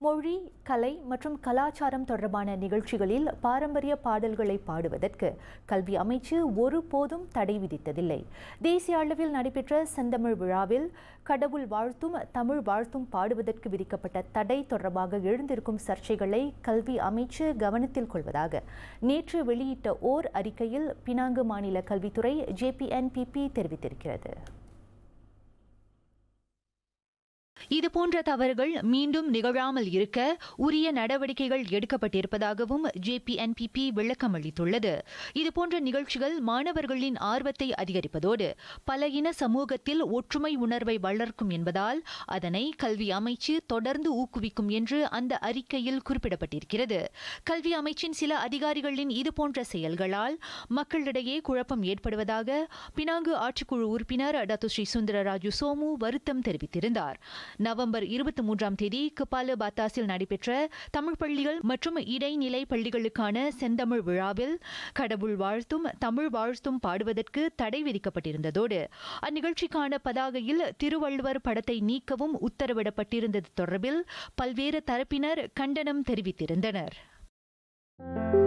மொழி கலை மற்றும் கலாச்சாரம் தொடர்பான நிகழ்ச்சிகளில் பாரம்பரிய பாடல்களை பாடுவதற்கு கல்வி அமைச்சு ஒருபோதும் தடை விதித்ததில்லை தேசிய அளவில் நடைபெற்ற செந்தமிழ் விழாவில் கடவுள் வாழ்த்தும் தமிழ் வாழ்த்தும் பாடுவதற்கு விதிக்கப்பட்ட தடை தொடர்பாக எழுந்திருக்கும் சர்ச்சைகளை கல்வி அமைச்சு கவனத்தில் கொள்வதாக நேற்று வெளியிட்ட ஓர் அறிக்கையில் பினாங்கு மாநில கல்வித்துறை ஜேபிஎன்பிபி தெரிவித்திருக்கிறது இதுபோன்ற தவறுகள் மீண்டும் நிகழாமல் இருக்க உரிய நடவடிக்கைகள் எடுக்கப்பட்டிருப்பதாகவும் ஜேபிஎன்பிபி விளக்கம் அளித்துள்ளது இதுபோன்ற நிகழ்ச்சிகள் மாணவர்களின் ஆர்வத்தை அதிகரிப்பதோடு பல இன சமூகத்தில் ஒற்றுமை உணர்வை வளர்க்கும் என்பதால் அதனை கல்வி அமைச்சு தொடர்ந்து ஊக்குவிக்கும் என்று அந்த அறிக்கையில் குறிப்பிடப்பட்டிருக்கிறது கல்வி அமைச்சின் சில அதிகாரிகளின் இதுபோன்ற செயல்களால் மக்களிடையே குழப்பம் ஏற்படுவதாக பினாங்கு ஆட்சிக்குழு உறுப்பினர் டத்து ஸ்ரீ சுந்தரராஜு சோமு வருத்தம் தெரிவித்திருந்தார் நவம்பர் இருபத்தி மூன்றாம் தேதி கபால பாத்தாஸில் நடைபெற்ற தமிழ் பள்ளிகள் மற்றும் இடைநிலை பள்ளிகளுக்கான செந்தமிழ் விழாவில் கடவுள் வாழ்த்தும் தமிழ் வாழ்த்தும் பாடுவதற்கு தடை விதிக்கப்பட்டிருந்ததோடு அந்நிகழ்ச்சிக்கான பதாகையில் திருவள்ளுவர் படத்தை நீக்கவும் உத்தரவிடப்பட்டிருந்தது தொடர்பில் பல்வேறு தரப்பினர் கண்டனம் தெரிவித்திருந்தனர்